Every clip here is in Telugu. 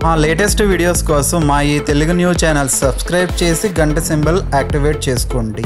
మా లేటెస్ట్ వీడియోస్ కోసం మా ఈ తెలుగు న్యూస్ ఛానల్ సబ్స్క్రైబ్ చేసి గంట సింబల్ యాక్టివేట్ చేసుకోండి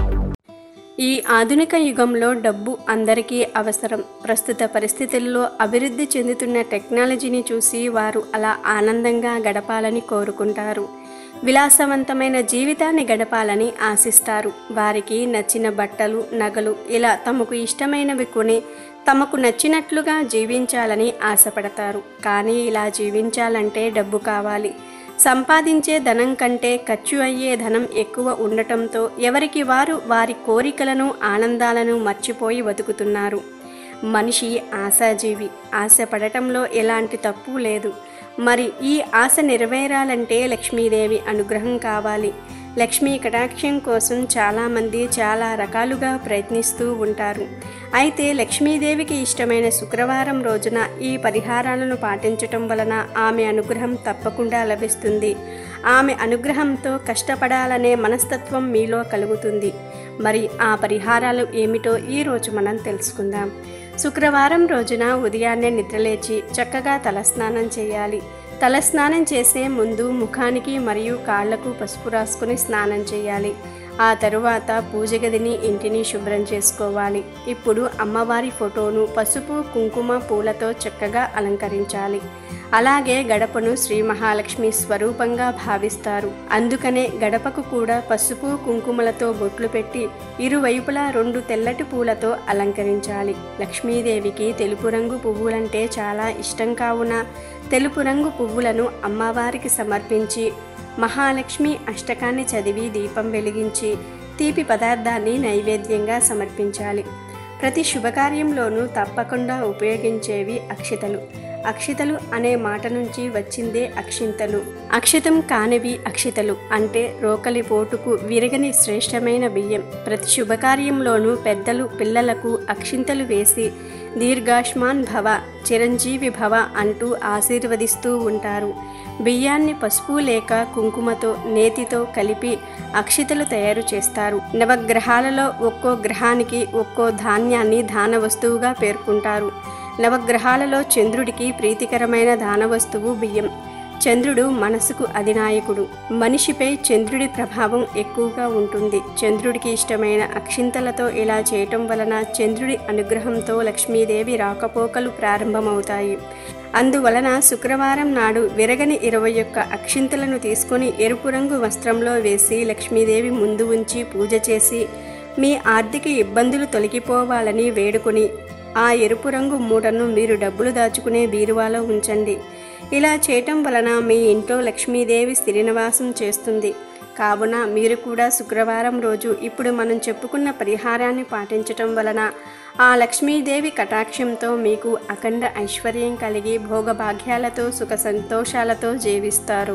ఈ ఆధునిక యుగంలో డబ్బు అందరికీ అవసరం ప్రస్తుత పరిస్థితుల్లో అభివృద్ధి చెందుతున్న టెక్నాలజీని చూసి వారు అలా ఆనందంగా గడపాలని కోరుకుంటారు విలాసవంతమైన జీవితాన్ని గడపాలని ఆశిస్తారు వారికి నచ్చిన బట్టలు నగలు ఇలా తమకు ఇష్టమైనవి కొని తమకు నచ్చినట్లుగా జీవించాలని ఆశపడతారు కానీ ఇలా జీవించాలంటే డబ్బు కావాలి సంపాదించే ధనం కంటే ఖర్చు అయ్యే ధనం ఎక్కువ ఉండటంతో ఎవరికి వారు వారి కోరికలను ఆనందాలను మర్చిపోయి బతుకుతున్నారు మనిషి ఆశాజీవి ఆశపడటంలో ఎలాంటి తప్పు లేదు మరి ఈ ఆశ నెరవేరాలంటే లక్ష్మీదేవి అనుగ్రహం కావాలి లక్ష్మీ కటాక్షం కోసం చాలామంది చాలా రకాలుగా ప్రయత్నిస్తూ ఉంటారు అయితే లక్ష్మీదేవికి ఇష్టమైన శుక్రవారం రోజున ఈ పరిహారాలను పాటించటం వలన ఆమె అనుగ్రహం తప్పకుండా లభిస్తుంది ఆమె అనుగ్రహంతో కష్టపడాలనే మనస్తత్వం మీలో కలుగుతుంది మరి ఆ పరిహారాలు ఏమిటో ఈరోజు మనం తెలుసుకుందాం శుక్రవారం రోజున ఉదయాన్నే నిద్రలేచి చక్కగా తలస్నానం చేయాలి తలస్నానం చేసే ముందు ముఖానికి మరియు కాళ్లకు పసుపు రాసుకుని స్నానం చేయాలి ఆ తరువాత పూజ గదిని ఇంటిని శుభ్రం చేసుకోవాలి ఇప్పుడు అమ్మవారి ఫోటోను పసుపు కుంకుమ పూలతో చక్కగా అలంకరించాలి అలాగే గడపను శ్రీ మహాలక్ష్మి స్వరూపంగా భావిస్తారు అందుకనే గడపకు కూడా పసుపు కుంకుమలతో బొట్లు పెట్టి ఇరువైపులా రెండు తెల్లటి పూలతో అలంకరించాలి లక్ష్మీదేవికి తెలుపు రంగు పువ్వులంటే చాలా ఇష్టం కావున తెలుపు రంగు పువ్వులను అమ్మవారికి సమర్పించి మహాలక్ష్మి అష్టకాన్ని చదివి దీపం వెలిగించి తీపి పదార్థాన్ని నైవేద్యంగా సమర్పించాలి ప్రతి శుభకార్యంలోనూ తప్పకుండా ఉపయోగించేవి అక్షితలు అక్షితలు అనే మాట నుంచి వచ్చిందే అక్షింతలు అక్షితం కానివి అక్షితలు అంటే రోకలి పోటుకు విరగని శ్రేష్టమైన బియ్యం ప్రతి శుభకార్యంలోనూ పెద్దలు పిల్లలకు అక్షింతలు వేసి దీర్ఘాష్మాన్ భవ చిరంజీవి భవ అంటూ ఆశీర్వదిస్తూ ఉంటారు బియ్యాన్ని పసుపు లేక కుంకుమతో నేతితో కలిపి అక్షితలు తయారు చేస్తారు నవగ్రహాలలో ఒక్కో గ్రహానికి ఒక్కో ధాన్యాన్ని దాన వస్తువుగా పేర్కొంటారు నవగ్రహాలలో చంద్రుడికి ప్రీతికరమైన దాన వస్తువు బియ్యం చంద్రుడు మనసుకు అధినాయకుడు మనిషిపై చంద్రుడి ప్రభావం ఎక్కువగా ఉంటుంది చంద్రుడికి ఇష్టమైన అక్షింతలతో ఇలా చేయటం వలన చంద్రుడి అనుగ్రహంతో లక్ష్మీదేవి రాకపోకలు ప్రారంభమవుతాయి అందువలన శుక్రవారం నాడు విరగని ఇరవై ఒక్క అక్షింతలను తీసుకొని ఎరుపు రంగు వస్త్రంలో వేసి లక్ష్మీదేవి ముందు ఉంచి పూజ చేసి మీ ఆర్థిక ఇబ్బందులు తొలగిపోవాలని వేడుకొని ఆ ఎరుపు రంగు మూటను మీరు డబ్బులు దాచుకునే బీరువాలో ఉంచండి ఇలా చేయటం వలన మీ ఇంట్లో లక్ష్మీదేవి స్థిర నివాసం చేస్తుంది కావున మీరు కూడా శుక్రవారం రోజు ఇప్పుడు మనం చెప్పుకున్న పరిహారాన్ని పాటించటం వలన ఆ లక్ష్మీదేవి కటాక్షంతో మీకు అఖండ ఐశ్వర్యం కలిగి భోగభాగ్యాలతో సుఖ సంతోషాలతో జీవిస్తారు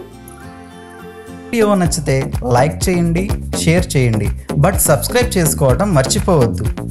వీడియో నచ్చితే లైక్ చేయండి షేర్ చేయండి బట్ సబ్స్క్రైబ్ చేసుకోవడం మర్చిపోవద్దు